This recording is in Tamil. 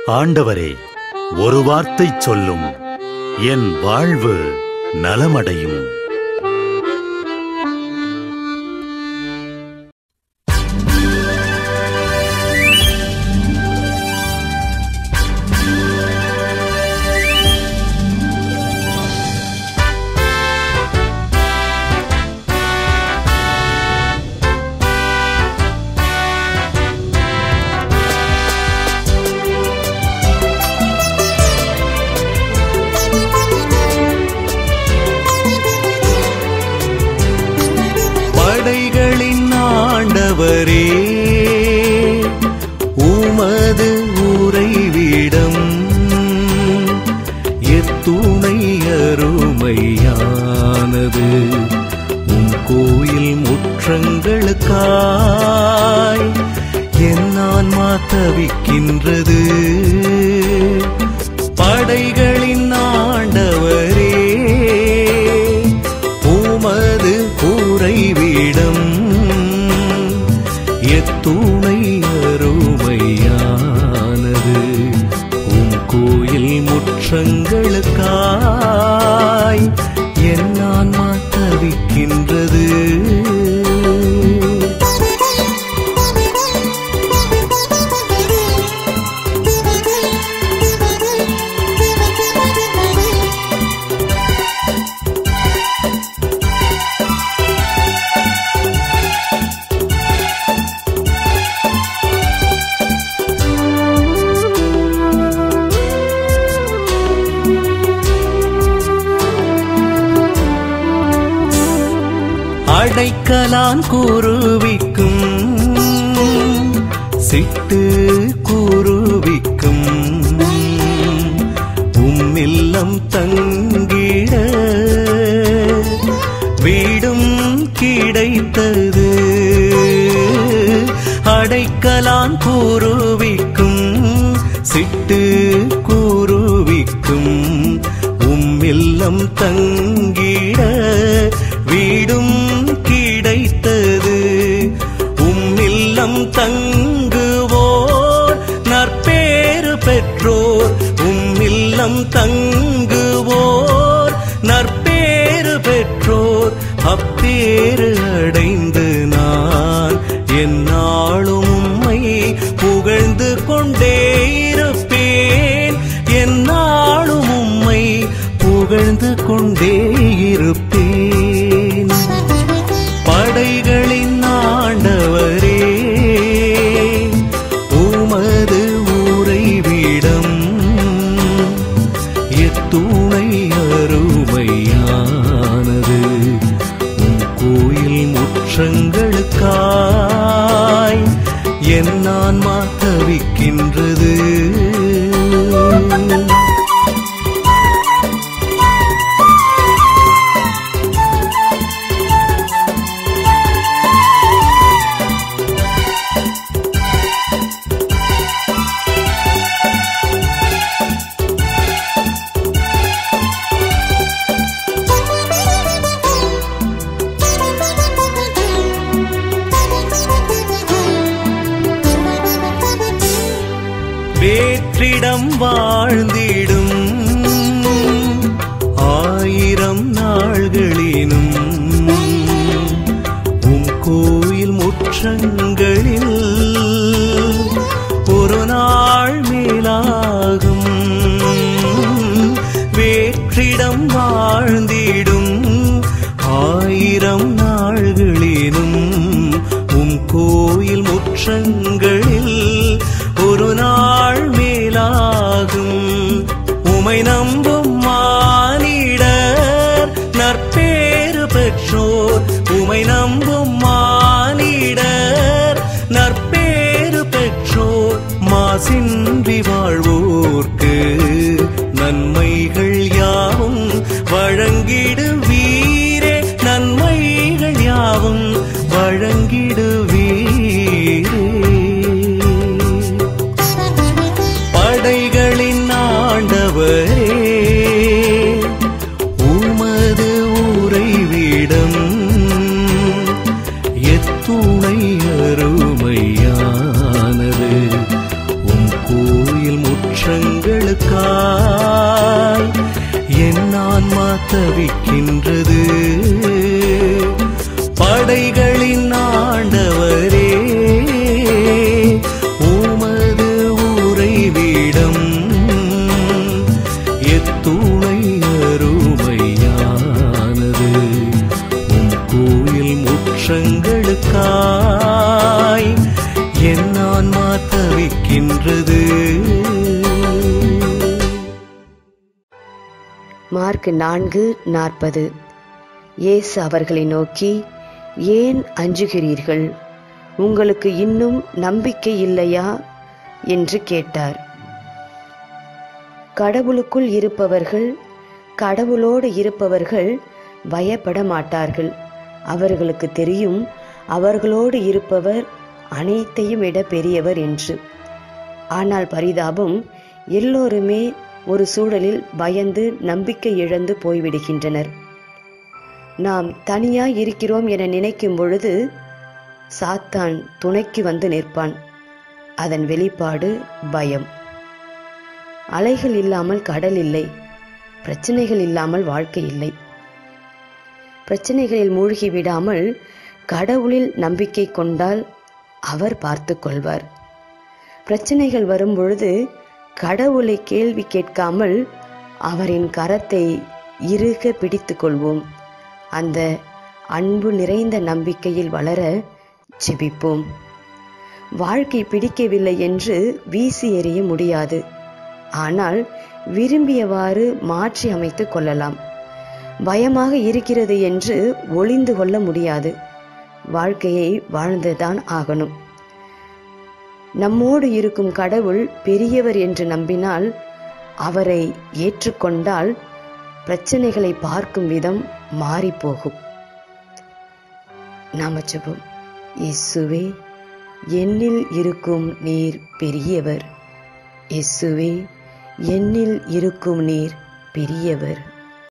ஆண்டவரே ஒரு வார்த்தை சொல்லும் என் வாழ்வு நலமடையும் படைகளின் ஆண்டவரே உமது உறைவிடம் எத்துணை அருமையானது உம் கோயில் முற்றங்களுக்காய் என் ஆன்மா தவிக்கின்றது படைகளின் ஆண்டவரே உமது உறைவிடம் எத்துணை அருமையானது உம் கோயில் முற்றங்களுக்காய் என் ஆன்மா தவிக்கின்றது அடைக்கலான் கூறுவிக்கும் சிட்டு கூறுவிக்கும் உம்மில்லம் தங்கிட வீடும் கிடைத்தது அடைக்கலான் கூறுவிக்கும் சிட்டு கூறுவிக்கும் உம்மில்லம் தங்கிட வீடும் கிடைத்தது உம்மில்லம் தங்குவோர் நற்பேறு பெற்றோர் உம்மில்லம் தங்குவோர் நற்பேறு பெற்றோர் அப்பேறு அடைந்து நான் என்னாலும் உம்மை புகழ்ந்து கொண்டே இருப்பேன் என்னாலும் உம்மை புகழ்ந்து கொண்டே இருப்பேன் படைகளின் ஆண்டவரே உமது உறைவிடம் எத்துணை அருமையானது உம் கோயில் முற்றங்களுக்காய் என் ஆன்மா தவிக்கின்றது வேற்றிடம் வாழ்ந்திடும் ஆயிரம் நாள்களினும் உம் கோயில் முற்றங்களில் ஒரு நாள் மேலாகும் வேற்றிடம் வாழ்ந்திடும் ஆயிரம் நாள்களினும் உம் கோயில் முற்றங்களில் ஒரு நாள் மேலாகும் உமை நம்பும் மானிடர் நற்பேறு பெற்றோர் உமை நம்பும் மானிடர் நற்பேறு பெற்றோர் மாசின்றி வாழ்வோர்க்கு நன்மைகள் யாவும் வழங்கிடுவீரே நன்மைகள் யாவும் வழங்கிடுவீரே படைகளின் ஆண்டவரே உமது உறைவிடம் எத்துணை அருமையானது உம் கோயில் முற்ற தவிக்கின்றது படைகளின் ஆண்டவரே உமது உறைவிடம் எத்துணை அருமையானது உம் கோயில் முற்றங்களுக்காய் என் ஆன்மா தவிக்கின்றது மார்க் நான்கு நாற்பது இயேசு அவர்களை நோக்கி ஏன் அஞ்சுகிறீர்கள் உங்களுக்கு இன்னும் நம்பிக்கை இல்லையா என்று கேட்டார் கடவுளுக்குள் இருப்பவர்கள் கடவுளோடு இருப்பவர்கள் பயப்பட மாட்டார்கள் அவர்களுக்கு தெரியும் அவர்களோடு இருப்பவர் அனைத்தையும் விட பெரியவர் என்று ஆனால் பரிதாபம் எல்லோருமே ஒரு சூழலில் பயந்து நம்பிக்கை இழந்து போய்விடுகின்றனர் நாம் தனியாய் இருக்கிறோம் என நினைக்கும் பொழுது சாத்தான் துணைக்கு வந்து நிற்பான் அதன் வெளிப்பாடு பயம் அலைகள் இல்லாமல் கடல் இல்லை பிரச்சனைகள் இல்லாமல் வாழ்க்கை இல்லை பிரச்சனைகளில் மூழ்கி விடாமல் கடவுளில் நம்பிக்கை கொண்டால் அவர் பார்த்து கொள்வார் பிரச்சனைகள் வரும் பொழுது கடவுளை கேள்வி கேட்காமல் அவரின் கரத்தை இறுக பிடித்துக் கொள்வோம் அந்த அன்பு நிறைந்த நம்பிக்கையில் வளர ஜெபிப்போம் வாழ்க்கை பிடிக்கவில்லை என்று வீசி எறிய முடியாது ஆனால் விரும்பியவாறு மாற்றி அமைத்துக் கொள்ளலாம் பயமாக இருக்கிறது என்று ஒளிந்து கொள்ள முடியாது வாழ்க்கையை வாழ்ந்துதான் ஆகணும் நம்மோடு இருக்கும் கடவுள் பெரியவர் என்று நம்பினால் அவரை ஏற்றுக்கொண்டால் பிரச்சனைகளை பார்க்கும் விதம் மாறிப்போகும் நாம ஜெபம் இயேசுவே என்னில் இருக்கும் நீர் பெரியவர் இயேசுவே என்னில் இருக்கும் நீர் பெரியவர்